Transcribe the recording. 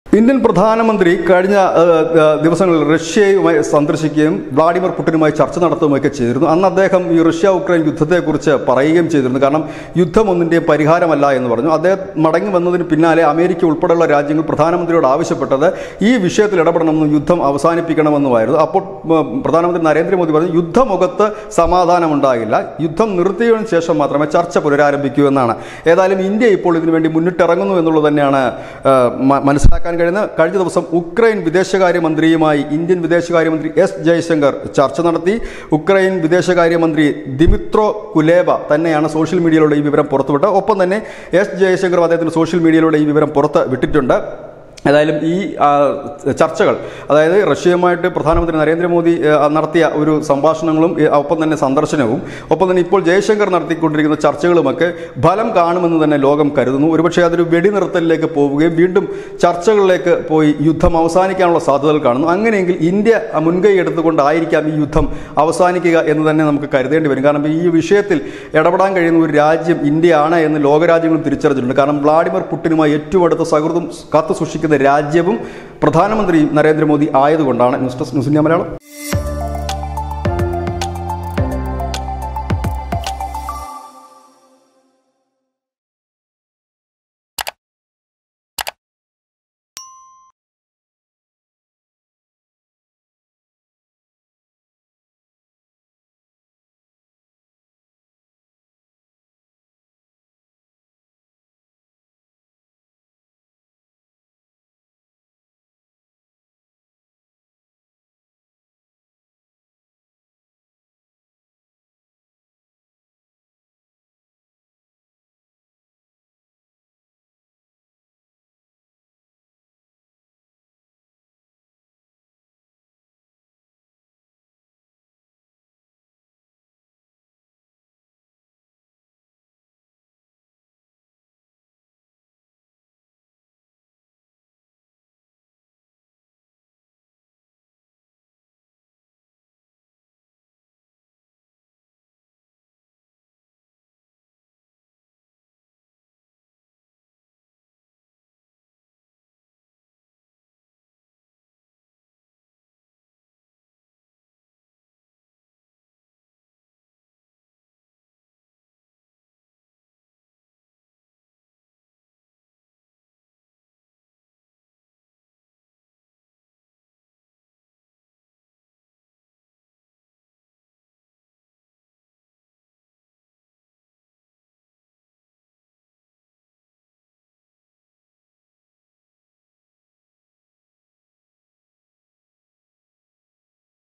Indian പ്രധാനമന്ത്രി കഴിഞ്ഞ ഏഹ്, ഏഹ്, ദിവസങ്ങളിൽ റഷ്യയുമായി സന്ദർശിക്കുകയും വ്ളാഡിമിർ പുടിനുമായി ചർച്ച നടത്തുകയൊക്കെ ചെയ്തിരുന്നു അന്ന് അദ്ദേഹം ഈ റഷ്യ ഉക്രൈൻ യുദ്ധത്തെക്കുറിച്ച് പറയുകയും ചെയ്തിരുന്നു കാരണം യുദ്ധം ഒന്നിൻ്റെയും പരിഹാരമല്ല എന്ന് പറഞ്ഞു അദ്ദേഹം മടങ്ങി വന്നതിന് പിന്നാലെ അമേരിക്ക ഉൾപ്പെടെയുള്ള രാജ്യങ്ങൾ പ്രധാനമന്ത്രിയോട് ആവശ്യപ്പെട്ടത് ഈ വിഷയത്തിൽ ഇടപെടണമെന്നും യുദ്ധം അവസാനിപ്പിക്കണമെന്നുമായിരുന്നു അപ്പോൾ ഉം, പ്രധാനമന്ത്രി നരേന്ദ്രമോദി പറഞ്ഞു യുദ്ധമുഖത്ത് സമാധാനമുണ്ടാകില്ല യുദ്ധം നിർത്തിയതിനു ശേഷം മാത്രമേ ചർച്ച പുനരാരംഭിക്കൂ എന്നാണ് ഏതായാലും ഇന്ത്യ ഇപ്പോൾ ഇതിനുവേണ്ടി മുന്നിട്ടിറങ്ങുന്നു എന്നുള്ളത് തന്നെയാണ് ആ, മ- മനസ്സിലാക്കാൻ കഴിയുന്നത് കഴിഞ്ഞ ദിവസം ഉക്രൈൻ വിദേശകാര്യമന്ത്രിയുമായി ഇന്ത്യൻ വിദേശകാര്യമന്ത്രി എസ് ജയശങ്കർ ചർച്ച നടത്തി ഉക്രൈൻ വിദേശകാര്യമന്ത്രി ദിമിത്രോ കുലേബ തന്നെയാണ് സോഷ്യൽ മീഡിയയിലൂടെ ഈ വിവരം പുറത്തുവിട്ടത് ഒപ്പം തന്നെ എസ് ജയശങ്കർ അദ്ദേഹത്തിന് സോഷ്യൽ മീഡിയയിലൂടെ ഈ വിവരം പുറത്ത് വിട്ടിട്ടുണ്ട് ഏതായാലും ഈ ആ, ചർച്ചകൾ അതായത് റഷ്യയുമായിട്ട് പ്രധാനമന്ത്രി നരേന്ദ്രമോദി ആ, നടത്തിയ ഒരു സംഭാഷണങ്ങളും ഏ, ഒപ്പം തന്നെ സന്ദർശനവും ഒപ്പം തന്നെ ഇപ്പോൾ ജയശങ്കർ നടത്തിക്കൊണ്ടിരിക്കുന്ന ചർച്ചകളുമൊക്കെ ഫലം കാണുമെന്ന് തന്നെ ലോകം കരുതുന്നു ഒരുപക്ഷെ അതൊരു വെടിനിർത്തലിലേക്ക് പോവുകയും വീണ്ടും ചർച്ചകളിലേക്ക് പോയി യുദ്ധം അവസാനിക്കാനുള്ള സാധ്യതകൾ കാണുന്നു അങ്ങനെയെങ്കിൽ ഇന്ത്യ മുൻകൈ എടുത്തുകൊണ്ടായിരിക്കാം ഈ യുദ്ധം അവസാനിക്കുക എന്ന് തന്നെ നമുക്ക് കരുതേണ്ടി വരും കാരണം ഈ വിഷയത്തിൽ ഇടപെടാൻ കഴിയുന്ന ഒരു രാജ്യം ഇന്ത്യയാണ് എന്ന് ലോകരാജ്യങ്ങളും തിരിച്ചറിഞ്ഞിട്ടുണ്ട് കാരണം വ്ളാഡിമിർ പുടിനുമായി ഏറ്റവും അടുത്ത സൗഹൃദം കാത്തു സൂക്ഷിക്കുന്ന രാജ്യവും പ്രധാനമന്ത്രി നരേന്ദ്രമോദി ആയതുകൊണ്ടാണ് news desk news India Malayalam